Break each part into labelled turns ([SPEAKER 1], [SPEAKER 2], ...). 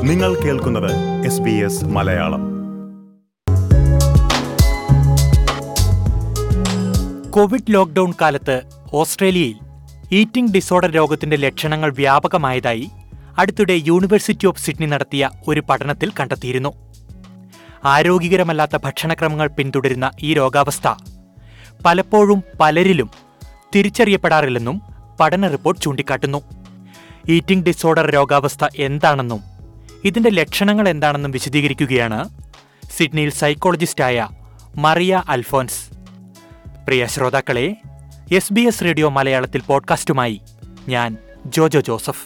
[SPEAKER 1] നിങ്ങൾ കേൾക്കുന്നത് S B S Malayalam
[SPEAKER 2] covid lockdown കാലത്ത് ഓസ്ട്രേലിയയിൽ ഈറ്റിംഗ് ഡിസോർഡർ രോഗത്തിന്റെ ലക്ഷണങ്ങൾ വ്യാപകമായതായി അടുത്തിടെ യൂണിവേഴ്സിറ്റി ഓഫ് സിഡ്നി നടത്തിയ ഒരു പഠനത്തിൽ കണ്ടെത്തിയിരുന്നു ആരോഗ്യകരമല്ലാത്ത ഭക്ഷണക്രമങ്ങൾ പിന്തുടരുന്ന ഈ രോഗാവസ്ഥ പലപ്പോഴും പലരിലും തിരിച്ചറിയപ്പെടാറില്ലെന്നും പഠന റിപ്പോർട്ട് ചൂണ്ടിക്കാട്ടുന്നു ഈറ്റിംഗ് ഡിസോർഡർ രോഗാവസ്ഥ എന്താണെന്നും ഇതിന്റെ ലക്ഷണങ്ങൾ എന്താണെന്നും വിശദീകരിക്കുകയാണ് സിഡ്നിയിൽ സൈക്കോളജിസ്റ്റായ മറിയ അൽഫോൻസ് പ്രിയ ശ്രോതാക്കളെ എസ് ബി എസ് റേഡിയോ മലയാളത്തിൽ പോഡ്കാസ്റ്റുമായി ഞാൻ ജോജോ ജോസഫ്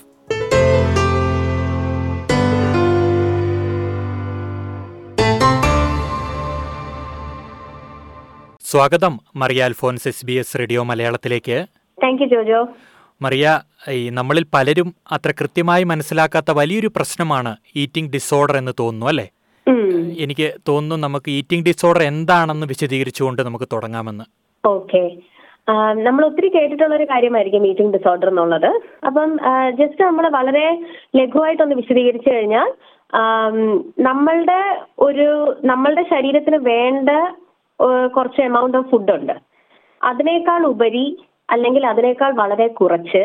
[SPEAKER 2] സ്വാഗതം Maria Alphonse S B S radio മലയാളത്തിലേക്ക്
[SPEAKER 3] താങ്ക് യു ജോജോ
[SPEAKER 2] മറിയ ഈ നമ്മളിൽ പലരും അത്ര കൃത്യമായി മനസ്സിലാക്കാത്ത വലിയൊരു പ്രശ്നമാണ് ഈറ്റിംഗ് ഡിസോർഡർ എന്ന് തോന്നുന്നു അല്ലേ
[SPEAKER 3] ഉം.
[SPEAKER 2] എനിക്ക് തോന്നുന്നു നമുക്ക് ഈറ്റിംഗ് ഡിസോർഡർ എന്താണെന്ന് വിശദീകരിച്ചുകൊണ്ട് നമുക്ക് തുടങ്ങാമെന്ന്
[SPEAKER 3] ഓക്കെ ആ, നമ്മൾ ഒത്തിരി കേട്ടിട്ടുള്ള ഒരു കാര്യമായിരിക്കും മീറ്റിംഗ് ഡിസോർഡർ എന്നുള്ളത് അപ്പം ജസ്റ്റ് നമ്മൾ വളരെ ലഘുവായിട്ടൊന്ന് വിശദീകരിച്ചു കഴിഞ്ഞാൽ ആം, നമ്മളുടെ ഒരു നമ്മളുടെ ശരീരത്തിന് വേണ്ട ഏ, കുറച്ച് എമൗണ്ട് ഓഫ് ഫുഡ് ഉണ്ട് അതിനേക്കാൾ ഉപരി അല്ലെങ്കിൽ അതിനേക്കാൾ വളരെ കുറച്ച്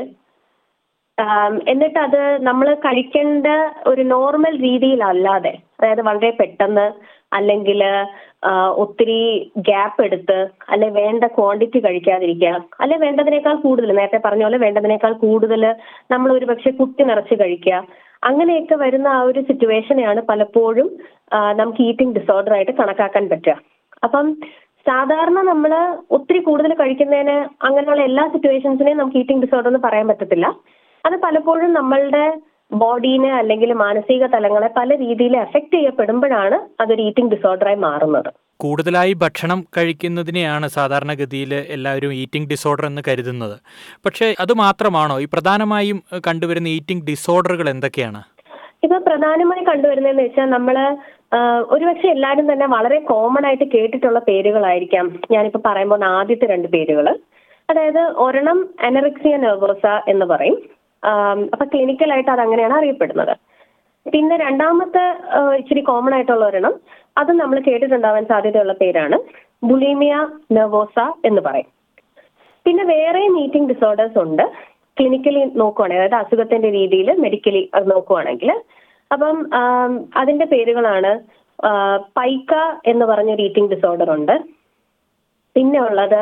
[SPEAKER 3] ആം, എന്നിട്ട് അത് നമ്മൾ കഴിക്കേണ്ട ഒരു നോർമൽ രീതിയിലല്ലാതെ അതായത് വളരെ പെട്ടെന്ന് അല്ലെങ്കിൽ ഒത്തിരി ഗ്യാപ്പ് എടുത്ത് അല്ലെ വേണ്ട ക്വാണ്ടിറ്റി കഴിക്കാതിരിക്കുക അല്ലെ വേണ്ടതിനേക്കാൾ കൂടുതൽ നേരത്തെ പറഞ്ഞ പോലെ വേണ്ടതിനേക്കാൾ കൂടുതൽ നമ്മൾ ഒരു പക്ഷെ കുത്തി നിറച്ച് കഴിക്കുക അങ്ങനെയൊക്കെ വരുന്ന ആ ഒരു സിറ്റുവേഷനെയാണ് പലപ്പോഴും ആ, നമുക്ക് ഈറ്റിംഗ് ഡിസോർഡർ ആയിട്ട് കണക്കാക്കാൻ പറ്റുക അപ്പം സാധാരണ നമ്മൾ ഒത്തിരി കൂടുതൽ കഴിക്കുന്നതിന് അങ്ങനെയുള്ള എല്ലാ സിറ്റുവേഷൻസിനെയും നമുക്ക് ഈറ്റിംഗ് ഡിസോർഡർ എന്ന് പറയാൻ പറ്റത്തില്ല അത് പലപ്പോഴും നമ്മളുടെ ബോഡീനെ അല്ലെങ്കിൽ മാനസിക തലങ്ങളെ പല രീതിയിൽ എഫക്ട് ചെയ്യപ്പെടുമ്പോഴാണ് അതൊരു ഈറ്റിംഗ് ഡിസോർഡറായി മാറുന്നത്
[SPEAKER 2] കൂടുതലായി ഭക്ഷണം കഴിക്കുന്നതിനെയാണ് സാധാരണഗതിയിൽ എല്ലാവരും ഈറ്റിംഗ് ഡിസോർഡർ എന്ന് കരുതുന്നത് പക്ഷേ അത് മാത്രമാണോ ഈ പ്രധാനമായും ഏഹ്, കണ്ടുവരുന്ന ഈറ്റിംഗ് ഡിസോർഡറുകൾ എന്തൊക്കെയാണ്
[SPEAKER 3] ഇപ്പൊ പ്രധാനമായി കണ്ടുവരുന്നതെന്ന് വെച്ചാൽ നമ്മള് ആഹ്, ഒരുപക്ഷെ എല്ലാവരും തന്നെ വളരെ കോമൺ ആയിട്ട് കേട്ടിട്ടുള്ള പേരുകളായിരിക്കാം ഞാനിപ്പോ പറയുമ്പോൾ ആദ്യത്തെ രണ്ട് പേരുകൾ അതായത് ഒരെണ്ണം അനറിക്സിയ നെർവോസ എന്ന് പറയും ആം, അപ്പൊ ക്ലിനിക്കലായിട്ട് അത് അങ്ങനെയാണ് അറിയപ്പെടുന്നത് പിന്നെ രണ്ടാമത്തെ ആഹ്, ഇച്ചിരി കോമൺ ആയിട്ടുള്ള ഒരെണ്ണം അത് നമ്മൾ കേട്ടിട്ടുണ്ടാവാൻ സാധ്യതയുള്ള പേരാണ് ബുലീമിയ നെർവോസ എന്ന് പറയും പിന്നെ വേറെ മീറ്റിംഗ് ഡിസോർഡേഴ്സ് ഉണ്ട് ക്ലിനിക്കലി നോക്കുവാണെങ്കിൽ അതായത് അസുഖത്തിന്റെ രീതിയിൽ മെഡിക്കലി അത് നോക്കുവാണെങ്കിൽ അപ്പം ആം, അതിന്റെ പേരുകളാണ് ആ, പൈക്ക എന്ന് പറഞ്ഞൊരു ഈറ്റിംഗ് ഡിസോർഡർ ഉണ്ട് പിന്നെ ഉള്ളത്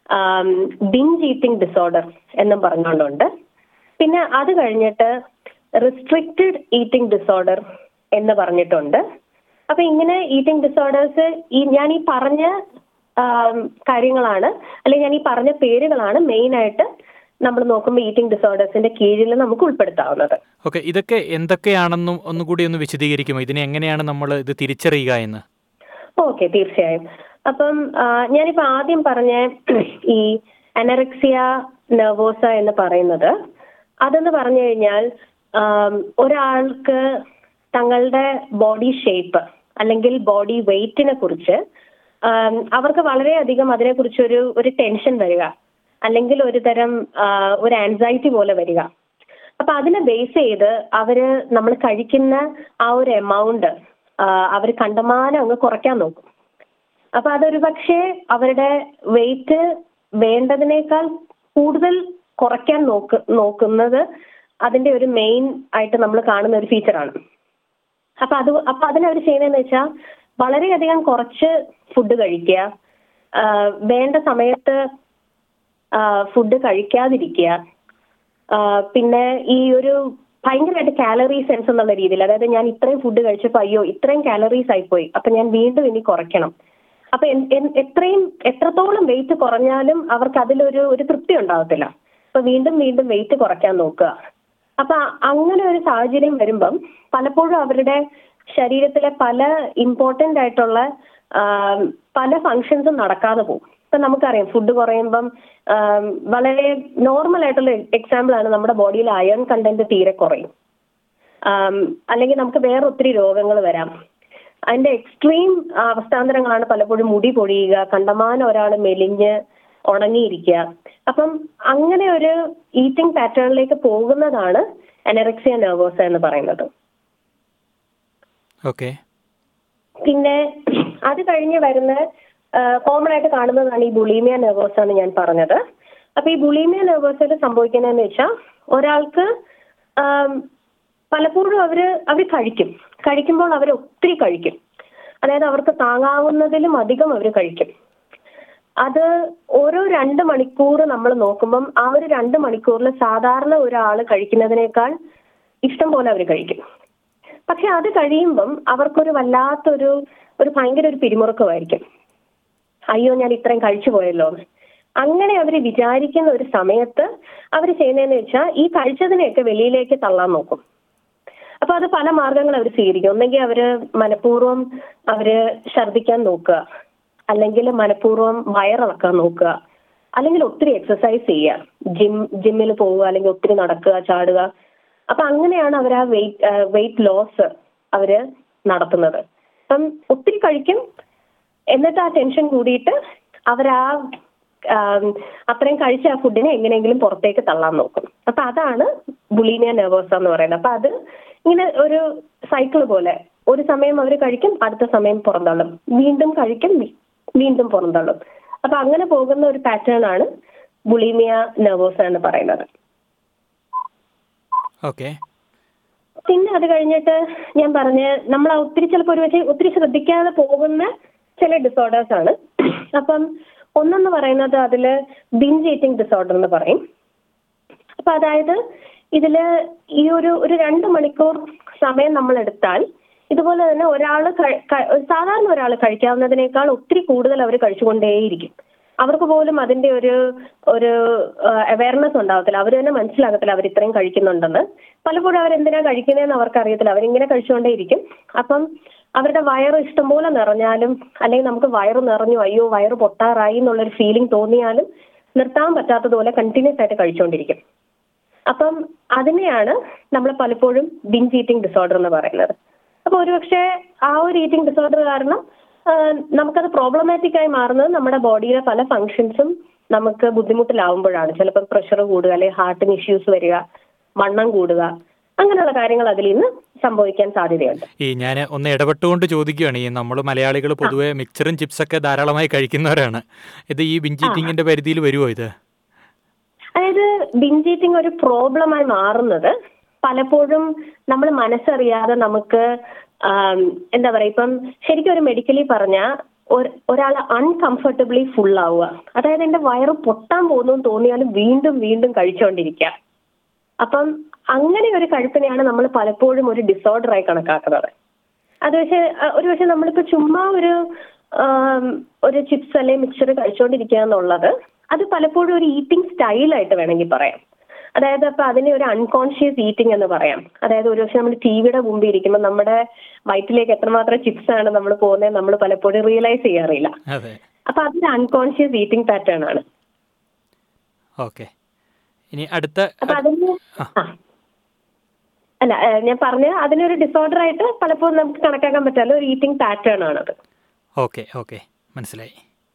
[SPEAKER 3] ബിഞ്ച് ഈറ്റിംഗ് ഡിസോർഡർ എന്നും പറഞ്ഞുകൊണ്ടുണ്ട് പിന്നെ അത് കഴിഞ്ഞിട്ട് റിസ്ട്രിക്റ്റഡ് ഈറ്റിംഗ് ഡിസോർഡർ എന്ന് പറഞ്ഞിട്ടുണ്ട് അപ്പൊ ഇങ്ങനെ ഈറ്റിംഗ് ഡിസോർഡേഴ്സ് ഈ ഞാൻ ഈ പറഞ്ഞ ആം, കാര്യങ്ങളാണ് അല്ലെങ്കിൽ ഞാൻ ഈ പറഞ്ഞ പേരുകളാണ് മെയിൻ ആയിട്ട് നമ്മൾ നോക്കുമ്പോൾ ഈറ്റിംഗ് ഡിസോർഡേഴ്സിന്റെ കീഴിൽ നമുക്ക് ഉൾപ്പെടുത്താവുന്നത്
[SPEAKER 2] ഓക്കെ ഇതൊക്കെ എന്തൊക്കെയാണെന്നും ഒന്നുകൂടി ഒന്ന് വിശദീകരിക്കുമോ ഇതിനെ എങ്ങനെയാണ് നമ്മൾ ഇത് തിരിച്ചറിയുക എന്ന്
[SPEAKER 3] ഓക്കെ തീർച്ചയായും അപ്പം ആ, ഞാനിപ്പോ ആദ്യം പറഞ്ഞ ഈ അനറക്സിയ നെർവോസ എന്ന് പറയുന്നത് അതെന്ന് പറഞ്ഞു കഴിഞ്ഞാൽ ആം, ഒരാൾക്ക് തങ്ങളുടെ ബോഡി ഷേപ്പ് അല്ലെങ്കിൽ ബോഡി വെയിറ്റിനെ കുറിച്ച് ആം, അവർക്ക് വളരെയധികം അതിനെക്കുറിച്ച് ഒരു ഒരു ടെൻഷൻ വരിക അല്ലെങ്കിൽ ഒരു തരം ആ, ഒരു ആൻസൈറ്റി പോലെ വരിക അപ്പൊ അതിനെ ബേസ് ചെയ്ത് അവര് നമ്മൾ കഴിക്കുന്ന ആ ഒരു എമൗണ്ട് അവർ കണ്ടമാനം അങ്ങ് കുറയ്ക്കാൻ നോക്കും അപ്പൊ അതൊരു പക്ഷേ അവരുടെ വെയിറ്റ് വേണ്ടതിനേക്കാൾ കൂടുതൽ കുറയ്ക്കാൻ നോക്ക് നോക്കുന്നത് അതിന്റെ ഒരു മെയിൻ ആയിട്ട് നമ്മൾ കാണുന്ന ഒരു ഫീച്ചറാണ് അപ്പൊ അത് അപ്പൊ അതിനവർ ചെയ്യുന്നതെന്ന് വെച്ചാൽ വളരെയധികം കുറച്ച് ഫുഡ് കഴിക്കുക ആ, വേണ്ട സമയത്ത് ഫുഡ് കഴിക്കാതിരിക്കുക ആ, പിന്നെ ഈ ഒരു ഭയങ്കരമായിട്ട് കാലറി സെൻസ് എന്നുള്ള രീതിയിൽ അതായത് ഞാൻ ഇത്രയും ഫുഡ് കഴിച്ചപ്പോൾ അയ്യോ ഇത്രയും കാലറീസ് ആയിപ്പോയി അപ്പൊ ഞാൻ വീണ്ടും ഇനി കുറയ്ക്കണം അപ്പൊ എൻ- എൻ- എത്രയും എത്രത്തോളം വെയിറ്റ് കുറഞ്ഞാലും അവർക്ക് അതിലൊരു ഒരു തൃപ്തി ഉണ്ടാവത്തില്ല അപ്പൊ വീണ്ടും വീണ്ടും വെയിറ്റ് കുറയ്ക്കാൻ നോക്കുക അപ്പൊ അങ്ങനെ ഒരു സാഹചര്യം വരുമ്പം പലപ്പോഴും അവരുടെ ശരീരത്തിലെ പല ഇമ്പോർട്ടന്റ് ആയിട്ടുള്ള ആം, പല ഫങ്ഷൻസും നടക്കാതെ പോകും ഇപ്പൊ നമുക്കറിയാം ഫുഡ് കുറയുമ്പം ആം, വളരെ നോർമൽ ആയിട്ടുള്ള എക്സാമ്പിൾ ആണ് നമ്മുടെ ബോഡിയിൽ അയൺ കണ്ടന്റ് തീരെ കുറയും ആം, അല്ലെങ്കിൽ നമുക്ക് വേറെ ഒത്തിരി രോഗങ്ങൾ വരാം അതിന്റെ എക്സ്ട്രീം അവസ്ഥാന്തരങ്ങളാണ് പലപ്പോഴും മുടി പൊഴിയുക കണ്ടമാനം ഒരാൾ മെലിഞ്ഞ് ഉണങ്ങിയിരിക്കുക അപ്പം അങ്ങനെ ഒരു ഈറ്റിംഗ് പാറ്റേണിലേക്ക് പോകുന്നതാണ് അനറക്സിയ നെർവോസ എന്ന് പറയുന്നത്
[SPEAKER 2] ഓക്കെ
[SPEAKER 3] പിന്നെ അത് കഴിഞ്ഞ് വരുന്ന കോമൺ ആയിട്ട് കാണുന്നതാണ് ഈ ബുളീമിയ നെർവോസ എന്ന് ഞാൻ പറഞ്ഞത് അപ്പൊ ഈ ബുളീമിയ നെർവോസയിൽ സംഭവിക്കുന്നതെന്ന് വെച്ചാൽ ഒരാൾക്ക് ആം, പലപ്പോഴും അവര് അവർ കഴിക്കും കഴിക്കുമ്പോൾ അവർ ഒത്തിരി കഴിക്കും അതായത് അവർക്ക് താങ്ങാവുന്നതിലും അധികം അവർ കഴിക്കും അത് ഓരോ രണ്ട് മണിക്കൂർ നമ്മൾ നോക്കുമ്പം ആ ഒരു രണ്ട് മണിക്കൂറിൽ സാധാരണ ഒരാൾ കഴിക്കുന്നതിനേക്കാൾ ഇഷ്ടം പോലെ അവർ കഴിക്കും പക്ഷെ അത് കഴിയുമ്പം അവർക്കൊരു വല്ലാത്തൊരു ഒരു ഭയങ്കര ഒരു പിരിമുറുക്കമായിരിക്കും അയ്യോ ഞാൻ ഇത്രയും കഴിച്ചു പോയല്ലോ എന്ന്. അങ്ങനെ അവർ വിചാരിക്കുന്ന ഒരു സമയത്ത് അവർ ചെയ്യുന്നതെന്ന് വെച്ചാൽ ഈ കഴിച്ചതിനെയൊക്കെ വെളിയിലേക്ക് തള്ളാൻ നോക്കും അപ്പൊ അത് പല മാർഗങ്ങൾ അവർ സ്വീകരിക്കും ഒന്നെങ്കിൽ അവര് മനഃപൂർവ്വം അവര് ഛർദ്ദിക്കാൻ നോക്കുക അല്ലെങ്കിൽ മനഃപൂർവ്വം വയറിളക്കാൻ നോക്കുക അല്ലെങ്കിൽ ഒത്തിരി എക്സസൈസ് ചെയ്യുക ജിം ജിമ്മിൽ പോവുക അല്ലെങ്കിൽ ഒത്തിരി നടക്കുക ചാടുക അപ്പൊ അങ്ങനെയാണ് അവർ ആ വെയിറ്റ് വെയിറ്റ് ലോസ് അവര് നടത്തുന്നത് അപ്പം ഒത്തിരി കഴിക്കും എന്നിട്ട് ആ ടെൻഷൻ കൂടിയിട്ട് അവരാ ആം, അത്രയും കഴിച്ച ആ ഫുഡിനെ എങ്ങനെയെങ്കിലും പുറത്തേക്ക് തള്ളാൻ നോക്കും അപ്പൊ അതാണ് ബുളീമിയ നെർവോസ എന്ന് പറയുന്നത് അപ്പൊ അത് ഇങ്ങനെ ഒരു സൈക്കിൾ പോലെ ഒരു സമയം അവർ കഴിക്കും അടുത്ത സമയം പുറന്തള്ളും വീണ്ടും കഴിക്കും വീ- വീണ്ടും പുറന്തള്ളും അപ്പൊ അങ്ങനെ പോകുന്ന ഒരു പാറ്റേൺ ആണ് ബുളീമിയ നെർവോസ എന്ന് പറയുന്നത്
[SPEAKER 2] ഓക്കെ
[SPEAKER 3] പിന്നെ അത് കഴിഞ്ഞിട്ട് ഞാൻ പറഞ്ഞ നമ്മൾ ആ ഒത്തിരി ചിലപ്പോൾ ഒരു പക്ഷേ ഒത്തിരി ശ്രദ്ധിക്കാതെ പോകുന്ന ചില ഡിസോർഡേഴ്സ് ആണ് അപ്പം ഒന്നെന്ന് പറയുന്നത് അതില് ബിഞ്ച് ഈറ്റിംഗ് ഡിസോർഡർ എന്ന് പറയും അപ്പൊ അതായത് ഇതില് ഈ ഒരു ഒരു രണ്ട് മണിക്കൂർ സമയം നമ്മൾ എടുത്താൽ ഇതുപോലെ തന്നെ ഒരാൾ സാധാരണ ഒരാൾ കഴിക്കാവുന്നതിനേക്കാൾ ഒത്തിരി കൂടുതൽ അവർ കഴിച്ചുകൊണ്ടേയിരിക്കും അവർക്ക് പോലും അതിന്റെ ഒരു ഒരു അവയർനെസ് ഉണ്ടാവത്തില്ല അവർ തന്നെ മനസ്സിലാകത്തില്ല അവർ ഇത്രയും കഴിക്കുന്നുണ്ടെന്ന് പലപ്പോഴും അവരെന്തിനാ കഴിക്കുന്നതെന്ന് അവർക്ക് അറിയത്തില്ല അവരിങ്ങനെ കഴിച്ചുകൊണ്ടേയിരിക്കും അപ്പം അവരുടെ വയറ് ഇഷ്ടംപോലെ നിറഞ്ഞാലും അല്ലെങ്കിൽ നമുക്ക് വയറ് നിറഞ്ഞു അയ്യോ വയറ് പൊട്ടാറായി എന്നുള്ളൊരു ഫീലിംഗ് തോന്നിയാലും നിർത്താൻ പറ്റാത്തതുപോലെ കണ്ടിന്യൂസ് ആയിട്ട് കഴിച്ചുകൊണ്ടിരിക്കും അപ്പം അതിനെയാണ് നമ്മൾ പലപ്പോഴും ബിഞ്ച് ഈറ്റിംഗ് ഡിസോർഡർ എന്ന് പറയുന്നത് അപ്പൊ ഒരുപക്ഷെ ആ ഒരു ഈറ്റിംഗ് ഡിസോർഡർ കാരണം ആ, നമുക്കത് പ്രോബ്ലമാറ്റിക് ആയി മാറുന്നത് നമ്മുടെ ബോഡിയിലെ പല ഫങ്ഷൻസും നമുക്ക് ബുദ്ധിമുട്ടിലാവുമ്പോഴാണ് ചിലപ്പോൾ പ്രഷർ കൂടുക അല്ലെങ്കിൽ ഹാർട്ടിന് ഇഷ്യൂസ് വരിക വണ്ണം കൂടുക അങ്ങനെയുള്ള കാര്യങ്ങൾ അതിൽ നിന്ന് സംഭവിക്കാൻ സാധ്യതയുണ്ട്
[SPEAKER 2] ഈ ഞാൻ ഒന്ന് ഇടപെട്ടുകൊണ്ട് ചോദിക്കുകയാണ് ഈ നമ്മൾ മലയാളികൾ പൊതുവെ മിക്സറും ചിപ്സൊക്കെ ധാരാളമായി കഴിക്കുന്നവരാണ് ഇത് ഈ ബിഞ്ചീറ്റിങ്ങിന്റെ പരിധിയിൽ വരുമോ ഇത്
[SPEAKER 3] അതായത് ബിഞ്ച് ഈറ്റിംഗ് ഒരു പ്രോബ്ലമായി മാറുന്നത് പലപ്പോഴും നമ്മൾ മനസ്സറിയാതെ നമുക്ക് ആം, എന്താ പറയാ ഇപ്പം ശരിക്കും ഒരു മെഡിക്കലി പറഞ്ഞ ഒരാൾ അൺകംഫർട്ടബിളി ഫുൾ ആവുക അതായത് എന്റെ വയറ് പൊട്ടാൻ പോകുന്നു എന്ന് തോന്നിയാലും വീണ്ടും വീണ്ടും കഴിച്ചുകൊണ്ടിരിക്കുക അപ്പം അങ്ങനെ ഒരു കഴുത്തിനെയാണ് നമ്മൾ പലപ്പോഴും ഒരു ഡിസോർഡറായി കണക്കാക്കുന്നത് അത് പക്ഷേ അഹ് ഒരു പക്ഷേ നമ്മളിപ്പോ ചുമ്മാ ഒരു ആം, ഒരു ചിപ്സ് അല്ലെങ്കിൽ മിക്സർ കഴിച്ചുകൊണ്ടിരിക്കുക എന്നുള്ളത് അത് പലപ്പോഴും ഒരു ഈറ്റിംഗ് സ്റ്റൈലായിട്ട് വേണമെങ്കിൽ പറയാം അതായത് അപ്പൊ അതിനെ ഒരു അൺകോൺഷ്യസ് ഈറ്റിംഗ് എന്ന് പറയാം അതായത് ഒരു പക്ഷേ നമ്മൾ ടി വിയുടെ മുമ്പിൽ ഇരിക്കുമ്പോൾ നമ്മുടെ വയറ്റിലേക്ക് എത്രമാത്രം ചിപ്സ് ആണ് നമ്മൾ പോകുന്നത് നമ്മൾ പലപ്പോഴും റിയലൈസ് ചെയ്യാറില്ല
[SPEAKER 2] അതെ
[SPEAKER 3] അപ്പൊ അതൊരു അൺകോൺഷ്യസ് ഈറ്റിംഗ് പാറ്റേൺ ആണ്
[SPEAKER 2] ഓക്കെ ഇനി അടുത്ത
[SPEAKER 3] അപ്പൊ അതിന് ആ. അല്ല ഏഹ് ഞാൻ പറഞ്ഞ അതിനൊരു ഡിസോർഡർ ആയിട്ട് പലപ്പോഴും നമുക്ക് കണക്കാക്കാൻ പറ്റാത്ത ഒരു ഈറ്റിംഗ് പാറ്റേൺ ആണത്
[SPEAKER 2] ഓക്കെ ഓക്കെ മനസ്സിലായി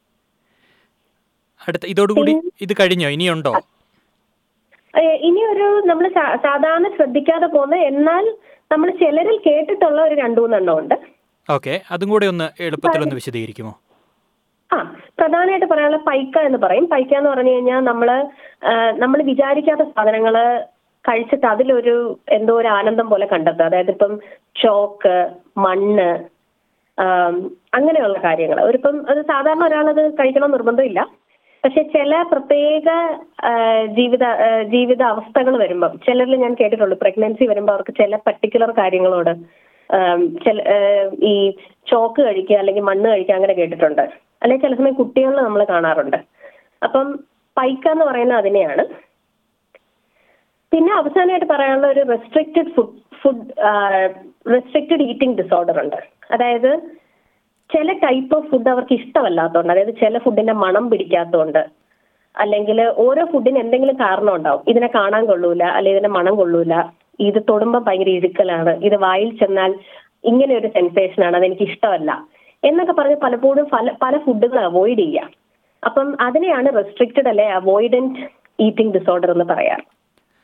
[SPEAKER 2] അടുത്ത ഇതോടുകൂടി ഇത് കഴിഞ്ഞോ ഇനിയുണ്ടോ
[SPEAKER 3] ഏഹ് ഇനിയൊരു നമ്മൾ സാധാരണ ശ്രദ്ധിക്കാതെ പോകുന്ന എന്നാൽ നമ്മൾ ചിലരിൽ കേട്ടിട്ടുള്ള ഒരു രണ്ടു മൂന്നെണ്ണം ഉണ്ട്
[SPEAKER 2] ഓക്കെ അതും കൂടെ ഒന്ന് എളുപ്പത്തിലൊന്ന് വിശദീകരിക്കുമോ
[SPEAKER 3] ആ പ്രധാനമായിട്ട് പറയാനുള്ള പൈക്ക എന്ന് പറയും പൈക്ക എന്ന് പറഞ്ഞു കഴിഞ്ഞാൽ നമ്മള് നമ്മൾ വിചാരിക്കാത്ത സാധനങ്ങള് കഴിച്ചിട്ട് അതിലൊരു എന്തോ ഒരു ആനന്ദം പോലെ കണ്ടെത്തുക അതായത് ഇപ്പം ചോക്ക് മണ്ണ് ആം, അങ്ങനെയുള്ള കാര്യങ്ങൾ ഒരിപ്പം അത് സാധാരണ ഒരാളത് കഴിക്കണം നിർബന്ധമില്ല പക്ഷെ ചില പ്രത്യേക ആ, ജീവിത ആ, ജീവിത അവസ്ഥകൾ വരുമ്പം ചിലരിൽ ഞാൻ കേട്ടിട്ടുള്ളൂ പ്രഗ്നൻസി വരുമ്പോൾ അവർക്ക് ചില പർട്ടിക്കുലർ കാര്യങ്ങളോട് ആം, ചില ആ, ഈ ചോക്ക് കഴിക്കുക അല്ലെങ്കിൽ മണ്ണ് കഴിക്കുക അങ്ങനെ കേട്ടിട്ടുണ്ട് അല്ലെങ്കിൽ ചില സമയം കുട്ടികളിൽ നമ്മൾ കാണാറുണ്ട് അപ്പം പൈക്ക എന്ന് പറയുന്നത് അതിനെയാണ് പിന്നെ അവസാനമായിട്ട് പറയാനുള്ള ഒരു restricted food food restricted eating disorder ഉണ്ട് അതായത് ചില ടൈപ്പ് ഓഫ് ഫുഡ് അവർക്ക് ഇഷ്ടമല്ലാത്തതുകൊണ്ട് അതായത് ചില ഫുഡിന്റെ മണം പിടിക്കാത്തതുകൊണ്ട് അല്ലെങ്കിൽ ഓരോ ഫുഡിന് എന്തെങ്കിലും കാരണം ഉണ്ടാവും ഇതിനെ കാണാൻ കൊള്ളൂല അല്ലെങ്കിൽ ഇതിന്റെ മണം കൊള്ളൂല ഇത് തൊടുമ്പോൾ ഭയങ്കര ഇഴുക്കലാണ് ഇത് വായിൽ ചെന്നാൽ ഇങ്ങനെ ഒരു സെൻസേഷൻ ആണ് അതെനിക്ക് ഇഷ്ടമല്ല എന്നൊക്കെ പറഞ്ഞ് പലപ്പോഴും പല പല ഫുഡുകൾ അവോയ്ഡ് ചെയ്യാം അപ്പം അതിനെയാണ് റെസ്ട്രിക്റ്റഡ് അല്ലെ അവോയ്ഡന്റ് ഈറ്റിംഗ് ഡിസോർഡർ എന്ന് പറയാം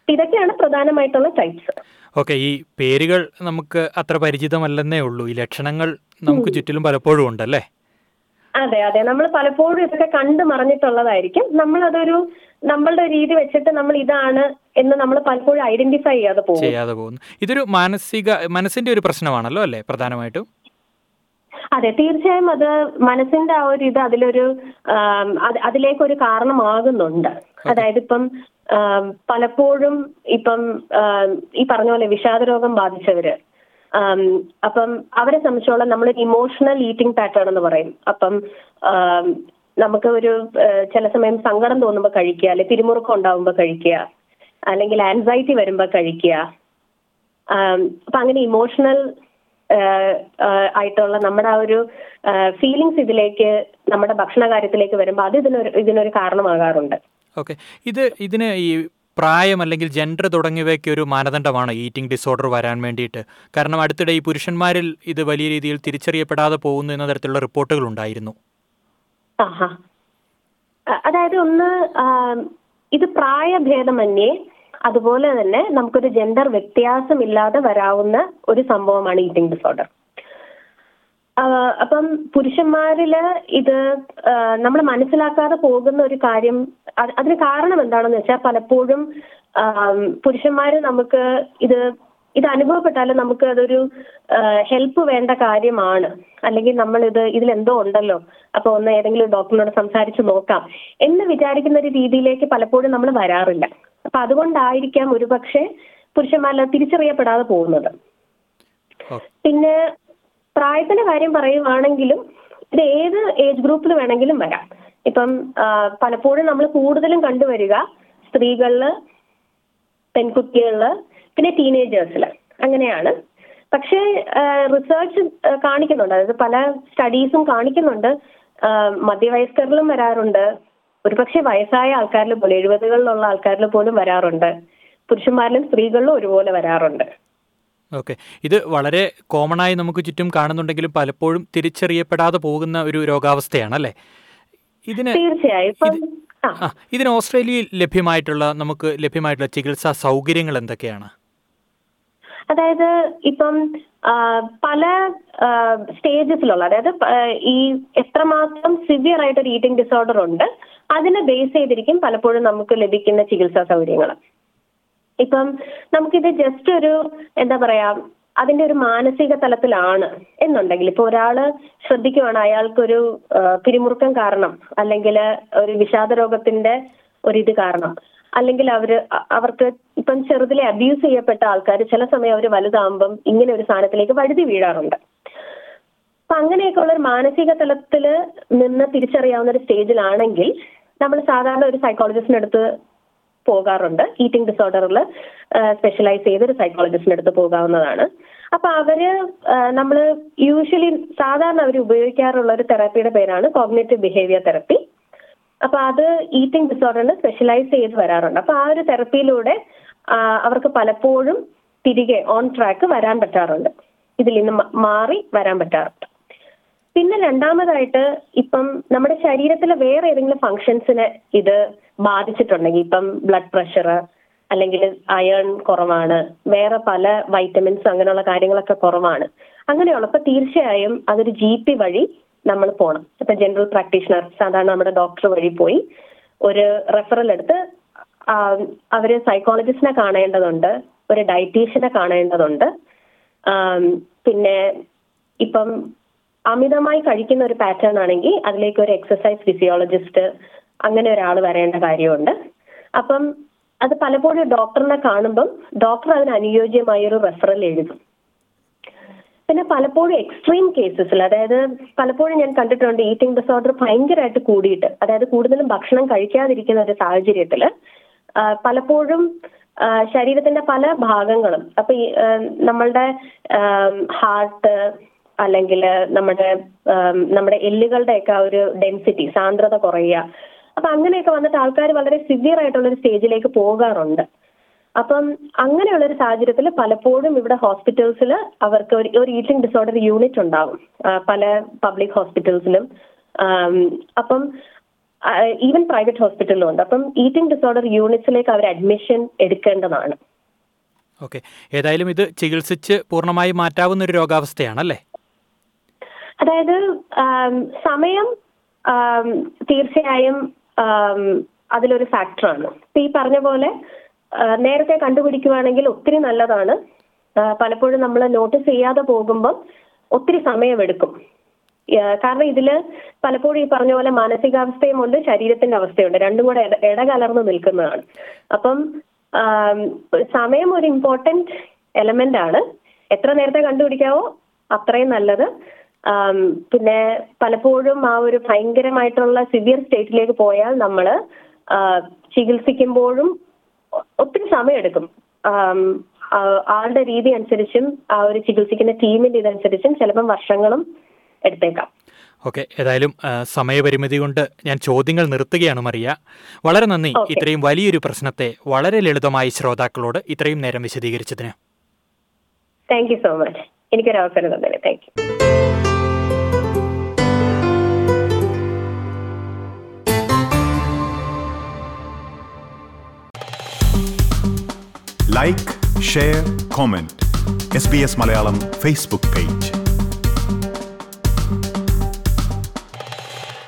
[SPEAKER 3] ഇതൊക്കെയാണ് പ്രധാനമായിട്ടുള്ള ടൈപ്സ്
[SPEAKER 2] ഓക്കെ ഈ പേരുകൾ നമുക്ക് അത്ര പരിചിതമല്ലെന്നേ ഉള്ളൂ ഈ ലക്ഷണങ്ങൾ നമുക്ക് ചുറ്റിലും പലപ്പോഴും ഉണ്ടല്ലേ
[SPEAKER 3] അതെ അതെ നമ്മൾ പലപ്പോഴും ഇതൊക്കെ കണ്ടു മറിഞ്ഞിട്ടുള്ളതായിരിക്കും നമ്മൾ അതൊരു നമ്മളുടെ രീതി വെച്ചിട്ട് നമ്മൾ ഇതാണ് എന്ന് നമ്മൾ പലപ്പോഴും ഐഡന്റിഫൈ ചെയ്യാതെ പോകും
[SPEAKER 2] ചെയ്യാതെ പോകുന്നു ഇതൊരു മാനസിക മനസ്സിന്റെ ഒരു പ്രശ്നമാണല്ലോ അല്ലേ പ്രധാനമായിട്ടും
[SPEAKER 3] അതെ തീർച്ചയായും അത് മനസ്സിന്റെ ആ ഒരു ഇത് അതിലൊരു ആം, അത് അതിലേക്കൊരു കാരണമാകുന്നുണ്ട് അതായത് ഇപ്പം ആം, പലപ്പോഴും ഇപ്പം ആം, ഈ പറഞ്ഞ പോലെ വിഷാദ രോഗം ബാധിച്ചവര് ആം, അപ്പം അവരെ സംബന്ധിച്ചോളം നമ്മൾ ഇമോഷണൽ ഈറ്റിംഗ് പാറ്റേൺ എന്ന് പറയും അപ്പം ആം, നമുക്ക് ഒരു ആ, ചില സമയം സങ്കടം തോന്നുമ്പോൾ കഴിക്കുക അല്ലെങ്കിൽ പിരിമുറുക്കം ഉണ്ടാവുമ്പോൾ കഴിക്കുക അല്ലെങ്കിൽ ആൻസൈറ്റി വരുമ്പോൾ കഴിക്കുക ആം, അപ്പൊ അങ്ങനെ ഇമോഷണൽ ആയിട്ടുള്ള നമ്മുടെ ആ ഒരു ഫീലിങ്സ് ഇതിലേക്ക് നമ്മുടെ ഭക്ഷണ കാര്യത്തിലേക്ക് വരുമ്പോൾ അത് ഇതിനൊരു ഇതിനൊരു കാരണമാകാറുണ്ട്
[SPEAKER 2] ഓക്കെ ഇത് ഇതിന് ഈ പ്രായം അല്ലെങ്കിൽ ജെൻഡർ തുടങ്ങിയവയ്ക്ക് ഒരു മാനദണ്ഡമാണ് ഈറ്റിംഗ് ഡിസോർഡർ വരാൻ വേണ്ടിയിട്ട് കാരണം അടുത്തിടെ ഈ പുരുഷന്മാരിൽ ഇത് വലിയ രീതിയിൽ തിരിച്ചറിയപ്പെടാതെ പോകുന്നു എന്ന തരത്തിലുള്ള റിപ്പോർട്ടുകൾ ഉണ്ടായിരുന്നു
[SPEAKER 3] ആഹാ അ- അതായത് ഒന്ന് ആം, ഇത് പ്രായഭേദമന്യേ അതുപോലെ തന്നെ നമുക്കൊരു ജെൻഡർ വ്യത്യാസമില്ലാതെ വരാവുന്ന ഒരു സംഭവമാണ് ഈറ്റിംഗ് ഡിസോർഡർ അപ്പം പുരുഷന്മാരില് ഇത് നമ്മൾ മനസ്സിലാക്കാതെ പോകുന്ന ഒരു കാര്യം അത് അതിന് കാരണം എന്താണെന്ന് വെച്ചാൽ പലപ്പോഴും ആം, പുരുഷന്മാര് നമുക്ക് ഇത് ഇത് അനുഭവപ്പെട്ടാലും നമുക്ക് അതൊരു ഹെൽപ്പ് വേണ്ട കാര്യമാണ് അല്ലെങ്കിൽ നമ്മൾ ഇത് ഇതിലെന്തോ ഉണ്ടല്ലോ അപ്പൊ ഒന്ന് ഏതെങ്കിലും ഒരു ഡോക്ടറിനോട് സംസാരിച്ച് നോക്കാം എന്ന് വിചാരിക്കുന്ന ഒരു രീതിയിലേക്ക് പലപ്പോഴും നമ്മൾ വരാറില്ല അപ്പൊ അതുകൊണ്ടായിരിക്കാം ഒരുപക്ഷെ പുരുഷന്മാരിൽ അത് തിരിച്ചറിയപ്പെടാതെ പോകുന്നത്
[SPEAKER 2] ഓക്കെ
[SPEAKER 3] പിന്നെ പ്രായത്തിന്റെ കാര്യം പറയുവാണെങ്കിലും ഇത് ഏത് ഏജ് ഗ്രൂപ്പിൽ വേണമെങ്കിലും വരാം ഇപ്പം ആ, പലപ്പോഴും നമ്മൾ കൂടുതലും കണ്ടുവരിക സ്ത്രീകളില് പെൺകുട്ടികളില് പിന്നെ ടീനേജേഴ്സില് അങ്ങനെയാണ് പക്ഷേ റിസർച്ച് കാണിക്കുന്നുണ്ട് അതായത് പല സ്റ്റഡീസും കാണിക്കുന്നുണ്ട് ആ, മധ്യവയസ്കരിലും വരാറുണ്ട് ഒരുപക്ഷെ വയസ്സായ ആൾക്കാരിൽ പോലും എഴുപതുകളിലുള്ള ആൾക്കാരിൽ പോലും വരാറുണ്ട് പുരുഷന്മാരിലും സ്ത്രീകളിലും ഒരുപോലെ വരാറുണ്ട്
[SPEAKER 2] ഓക്കെ ഇത് വളരെ കോമൺ ആയി നമുക്ക് ചുറ്റും കാണുന്നുണ്ടെങ്കിലും പലപ്പോഴും തിരിച്ചറിയപ്പെടാതെ പോകുന്ന ഒരു രോഗാവസ്ഥയാണ് അല്ലേ ഇതിന്
[SPEAKER 3] തീർച്ചയായും ഇപ്പം ആ
[SPEAKER 2] ആ ഇതിന് ഓസ്ട്രേലിയയിൽ ലഭ്യമായിട്ടുള്ള നമുക്ക് ലഭ്യമായിട്ടുള്ള ചികിത്സാ സൗകര്യങ്ങൾ എന്തൊക്കെയാണ്
[SPEAKER 3] അതായത് ഇപ്പം ആ, പല സ്റ്റേജസിലുള്ള അതായത് പ- ഈ എത്രമാത്രം സിവിയർ ആയിട്ട് ഒരു ഈറ്റിംഗ് ഡിസോർഡർ ഉണ്ട് അതിനെ ബേസ് ചെയ്തിരിക്കും പലപ്പോഴും നമുക്ക് ലഭിക്കുന്ന ചികിത്സാ സൗകര്യങ്ങൾ ഇപ്പം നമുക്കിത് ജസ്റ്റ് ഒരു എന്താ പറയാ അതിന്റെ ഒരു മാനസിക തലത്തിലാണ് എന്നുണ്ടെങ്കിൽ ഇപ്പൊ ഒരാള് ശ്രദ്ധിക്കുവാണ് അയാൾക്കൊരു ആ, പിരിമുറുക്കം കാരണം അല്ലെങ്കിൽ ഒരു വിഷാദ രോഗത്തിന്റെ ഒരിത് കാരണം അല്ലെങ്കിൽ അവര് അ- അവർക്ക് ഇപ്പം ചെറുതിലെ അബ്യൂസ് ചെയ്യപ്പെട്ട ആൾക്കാർ ചില സമയം അവർ വലുതാകുമ്പം ഇങ്ങനെ ഒരു സാധനത്തിലേക്ക് വഴുതി വീഴാറുണ്ട് അപ്പൊ അങ്ങനെയൊക്കെ ഉള്ള ഒരു മാനസിക തലത്തില് നിന്ന് തിരിച്ചറിയാവുന്ന ഒരു സ്റ്റേജിലാണെങ്കിൽ നമ്മൾ സാധാരണ ഒരു സൈക്കോളജിസ്റ്റിന്റെ അടുത്ത് പോകാറുണ്ട് ഈറ്റിംഗ് ഡിസോർഡറിൽ സ്പെഷ്യലൈസ് ചെയ്ത് ഒരു സൈക്കോളജിസ്റ്റിന്റെ അടുത്ത് പോകാവുന്നതാണ് അപ്പൊ അവര് നമ്മൾ യൂഷ്വലി സാധാരണ അവർ ഉപയോഗിക്കാറുള്ള ഒരു തെറാപ്പിയുടെ പേരാണ് കോഗ്നേറ്റീവ് ബിഹേവിയർ തെറപ്പി അപ്പൊ അത് ഈറ്റിംഗ് ഡിസോർഡറിന് സ്പെഷ്യലൈസ് ചെയ്ത് വരാറുണ്ട് അപ്പൊ ആ ഒരു തെറപ്പിയിലൂടെ ആ, അവർക്ക് പലപ്പോഴും തിരികെ ഓൺ ട്രാക്ക് വരാൻ പറ്റാറുണ്ട് ഇതിൽ നിന്ന് മ- മാറി വരാൻ പറ്റാറുണ്ട് പിന്നെ രണ്ടാമതായിട്ട് ഇപ്പം നമ്മുടെ ശരീരത്തിലെ വേറെ ഏതെങ്കിലും ഫങ്ഷൻസിനെ ഇത് ബാധിച്ചിട്ടുണ്ടെങ്കിൽ ഇപ്പം ബ്ലഡ് പ്രഷർ അല്ലെങ്കിൽ അയൺ കുറവാണ് വേറെ പല വൈറ്റമിൻസ് അങ്ങനെയുള്ള കാര്യങ്ങളൊക്കെ കുറവാണ് അങ്ങനെയുള്ളപ്പോൾ തീർച്ചയായും അതൊരു ജി പി വഴി നമ്മൾ പോകണം ഇപ്പൊ ജനറൽ പ്രാക്ടീഷണർ സാധാരണ നമ്മുടെ ഡോക്ടർ വഴി പോയി ഒരു റെഫറൽ എടുത്ത് ആ, അവര് സൈക്കോളജിസ്റ്റിനെ കാണേണ്ടതുണ്ട് ഒരു ഡയറ്റീഷ്യനെ കാണേണ്ടതുണ്ട് ആം, പിന്നെ ഇപ്പം അമിതമായി കഴിക്കുന്ന ഒരു പാറ്റേൺ ആണെങ്കിൽ അതിലേക്ക് ഒരു എക്സസൈസ് ഫിസിയോളജിസ്റ്റ് അങ്ങനെ ഒരാൾ വരേണ്ട കാര്യമുണ്ട് അപ്പം അത് പലപ്പോഴും ഡോക്ടറിനെ കാണുമ്പം ഡോക്ടർ അതിന് അനുയോജ്യമായ ഒരു റെഫറൽ എഴുതും പിന്നെ പലപ്പോഴും എക്സ്ട്രീം കേസസിൽ അതായത് പലപ്പോഴും ഞാൻ കണ്ടിട്ടുണ്ട് ഈറ്റിംഗ് ഡിസോർഡർ ഭയങ്കരമായിട്ട് കൂടിയിട്ട് അതായത് കൂടുതലും ഭക്ഷണം കഴിക്കാതിരിക്കുന്ന ഒരു സാഹചര്യത്തിൽ പലപ്പോഴും ആ, ശരീരത്തിന്റെ പല ഭാഗങ്ങളും അപ്പൊ ഈ ആ, നമ്മളുടെ ഹാർട്ട് അല്ലെങ്കിൽ നമ്മുടെ ആം, നമ്മുടെ എല്ലുകളുടെയൊക്കെ ആ ഒരു ഡെൻസിറ്റി സാന്ദ്രത കുറയുക അപ്പൊ അങ്ങനെയൊക്കെ വന്നിട്ട് ആൾക്കാർ വളരെ സിവിയർ ആയിട്ടുള്ള ഒരു സ്റ്റേജിലേക്ക് പോകാറുണ്ട് അപ്പം അങ്ങനെയുള്ള ഒരു സാഹചര്യത്തിൽ പലപ്പോഴും ഇവിടെ ഹോസ്പിറ്റൽസിൽ അവർക്ക് ഒരു ഒരു ഈറ്റിംഗ് ഡിസോർഡർ യൂണിറ്റ് ഉണ്ടാവും ആ, പല പബ്ലിക് ഹോസ്പിറ്റൽസിലും ആം, അപ്പം ഈവൻ പ്രൈവറ്റ് ഹോസ്പിറ്റലിലും ഉണ്ട് അപ്പം ഈറ്റിംഗ് ഡിസോർഡർ യൂണിറ്റ്സിലേക്ക് അവർ അഡ്മിഷൻ എടുക്കേണ്ടതാണ്
[SPEAKER 2] ഓക്കെ ഏതായാലും ഇത് ചികിത്സിച്ച് പൂർണ്ണമായി മാറ്റാവുന്ന ഒരു രോഗാവസ്ഥയാണല്ലേ
[SPEAKER 3] അതായത് ആം, സമയം ആം, തീർച്ചയായും ആം, അതിലൊരു ഫാക്ടറാണ് ഇപ്പൊ ഈ പറഞ്ഞ പോലെ ആ, നേരത്തെ കണ്ടുപിടിക്കുവാണെങ്കിൽ ഒത്തിരി നല്ലതാണ് ആ, പലപ്പോഴും നമ്മൾ നോട്ടീസ് ചെയ്യാതെ പോകുമ്പം ഒത്തിരി സമയമെടുക്കും ആ, കാരണം ഇതില് പലപ്പോഴും ഈ പറഞ്ഞ പോലെ മാനസികാവസ്ഥയും ഉണ്ട് ശരീരത്തിന്റെ അവസ്ഥയുണ്ട് രണ്ടും കൂടെ ഇട- ഇടകലർന്ന് നിൽക്കുന്നതാണ് അപ്പം ആം, സമയം ഒരു ഇമ്പോർട്ടന്റ് എലമെന്റ് ആണ് എത്ര നേരത്തെ കണ്ടുപിടിക്കാവോ അത്രയും നല്ലത് ആം, പിന്നെ പലപ്പോഴും ആ ഒരു ഭയങ്കരമായിട്ടുള്ള സിവിയർ സ്റ്റേറ്റിലേക്ക് പോയാൽ നമ്മൾ ചികിത്സിക്കുമ്പോഴും ഒ- ഒത്തിരി സമയമെടുക്കും ആം, ആ, ആളുടെ രീതി അനുസരിച്ചും ആ ഒരു ചികിത്സിക്കുന്ന ടീമിന്റെ ഇതനുസരിച്ചും ചിലപ്പം വർഷങ്ങളും എടുത്തേക്കാം
[SPEAKER 2] ഓക്കെ ഏതായാലും ആ, സമയപരിമിതി കൊണ്ട് ഞാൻ ചോദ്യങ്ങൾ നിർത്തുകയാണ് മറിയ വളരെ നന്ദി
[SPEAKER 3] ഓക്കെ.
[SPEAKER 2] ഇത്രയും വലിയൊരു പ്രശ്നത്തെ വളരെ ലളിതമായി ശ്രോതാക്കളോട് ഇത്രയും നേരം വിശദീകരിച്ചതിന്
[SPEAKER 3] താങ്ക് യു സോ മച്ച് എനിക്കൊരു അവസരം തന്നെ thank you
[SPEAKER 1] like share comment S B S Malayalam Facebook page